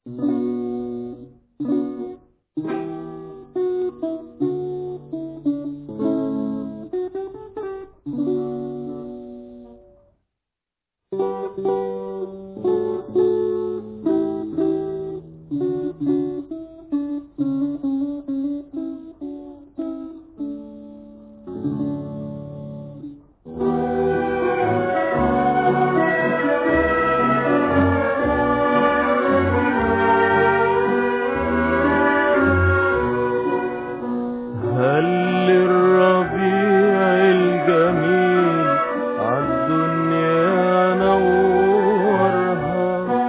هل للربيع الجميل عالدنيا نورها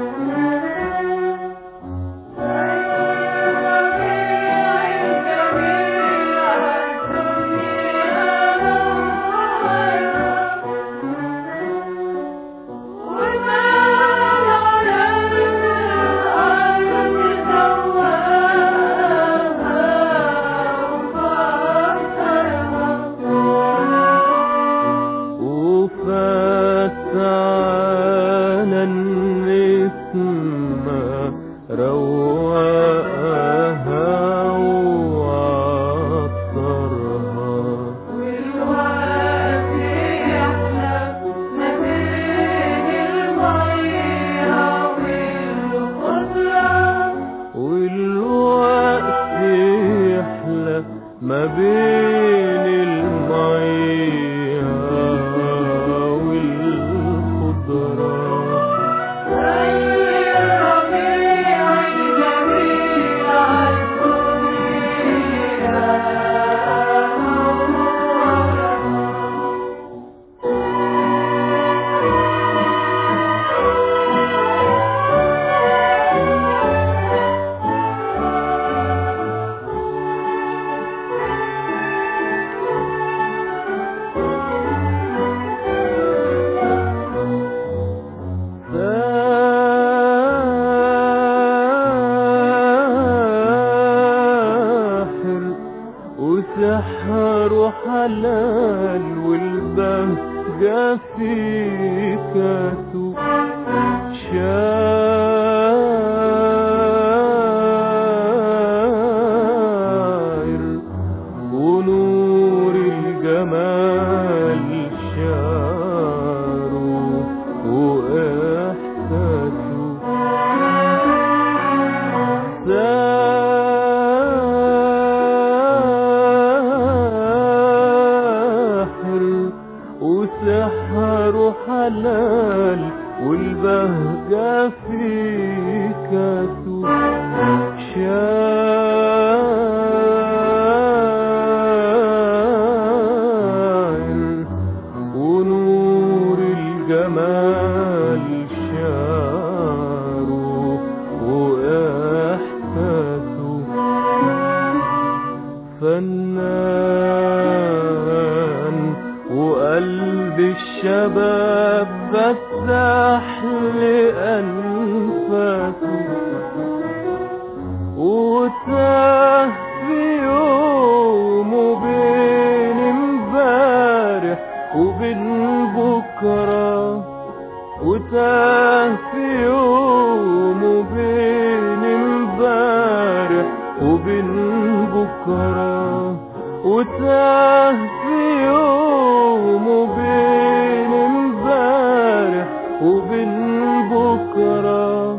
وفتعنا النسمة رواها وعطرها والوقت يحلى ما بين المية والخضرة ساحر وسحر حلال والبهجة في كاسو شاعر ونور الجمال شعره وإحساسه ساحر وسحر حلال والبهجة في كاسو شاعر ونور الجمال شعره وإحساسه فنان وقلب الشباب فتح لأنفاسه وتاه في يوم وبين امبارح وبين بكره وتاه في يوم وبين امبارح وبين بكره وتاه في يوم وبين امبارح وبين بكره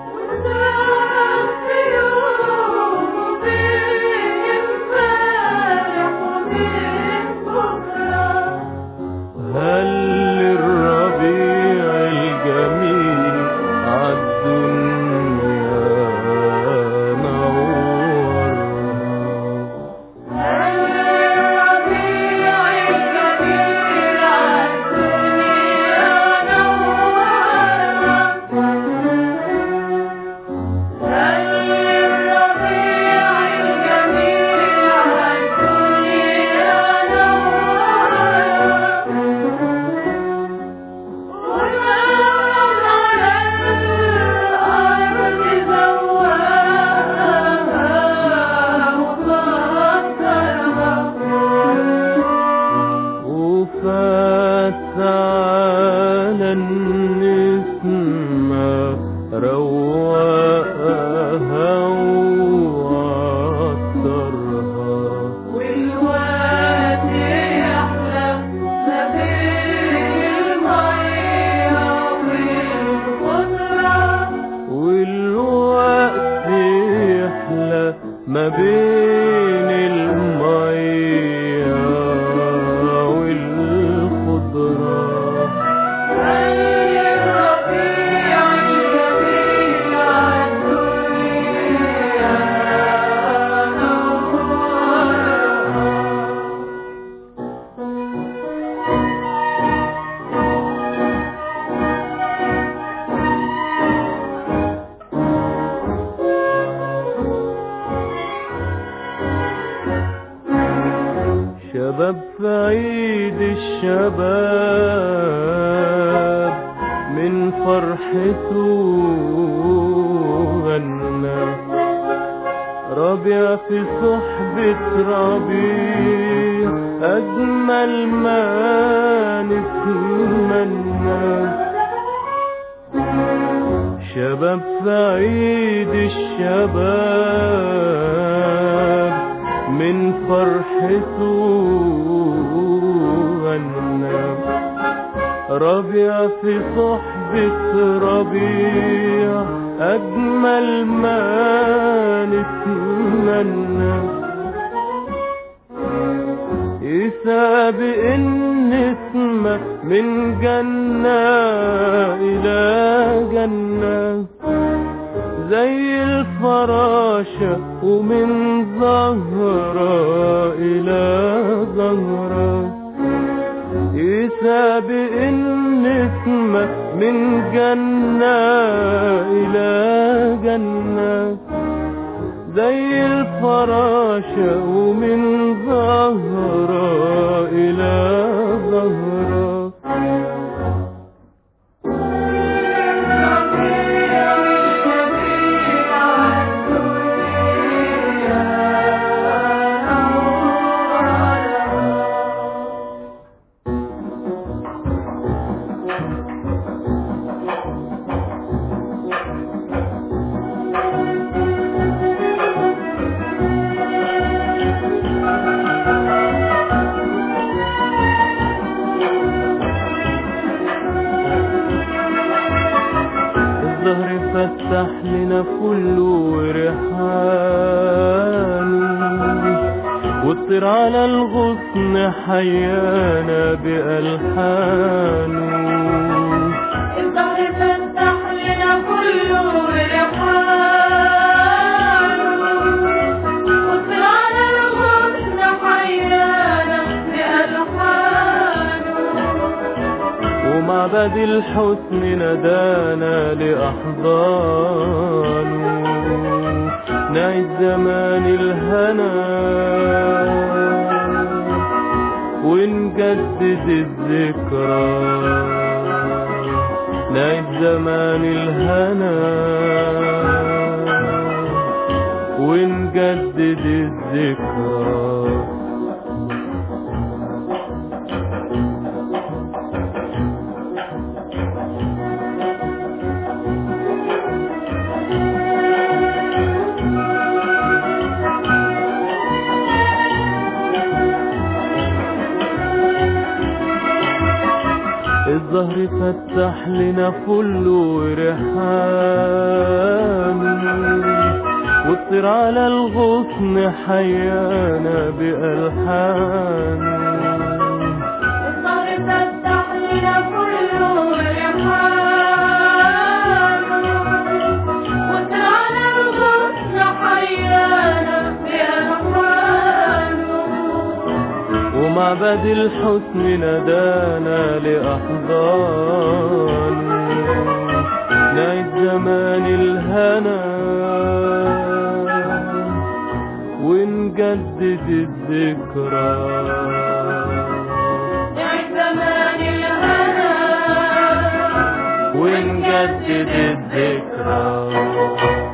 هل الربيع الجميل عالدنيا نورها Yeah. ما بين المية والخضرة زي الربيع الجميل عالدنيا نورها شباب في عيد الشباب من فرحته غنى ربيع في صحبة ربيع أجمل ما نتمنى شباب في عيد الشباب من فرحته غنى ربيع في صحبة ربيع أجمل ما نتمنى يسابق النسمة من جنة إلى جنة زي الفراشة ومن زهرة إلى زهرة يسابق النسمة من جنة إلى جنة زي الفراشة ومن زهرة إلى زهرة الربيع الجميل عالدنيا نورها الظهر فتح لنا فل وريحاني والطير على الغصن حيانا بألحانه الظهر فتح لنا كله وريحانه وطلعنا الغصن حيانا بألحانه ومعبد الحسن ندانا لأحضانه نعيد زمان الهنا ونجدد الذكرى نعيد زمان الهنا ونجدد الذكرى الظهر فتح لنا فل وريحاني والطير على الغصن حيانا بألحانه الظهر فتح لنا كله وريحانه وطلعنا الغصن حيانا بألحانه ومعبد الحسن ندانا لأحضان نعيد زمان الهنا ونجدد الذكرى نعيد زمان الهنا ونجدد الذكرى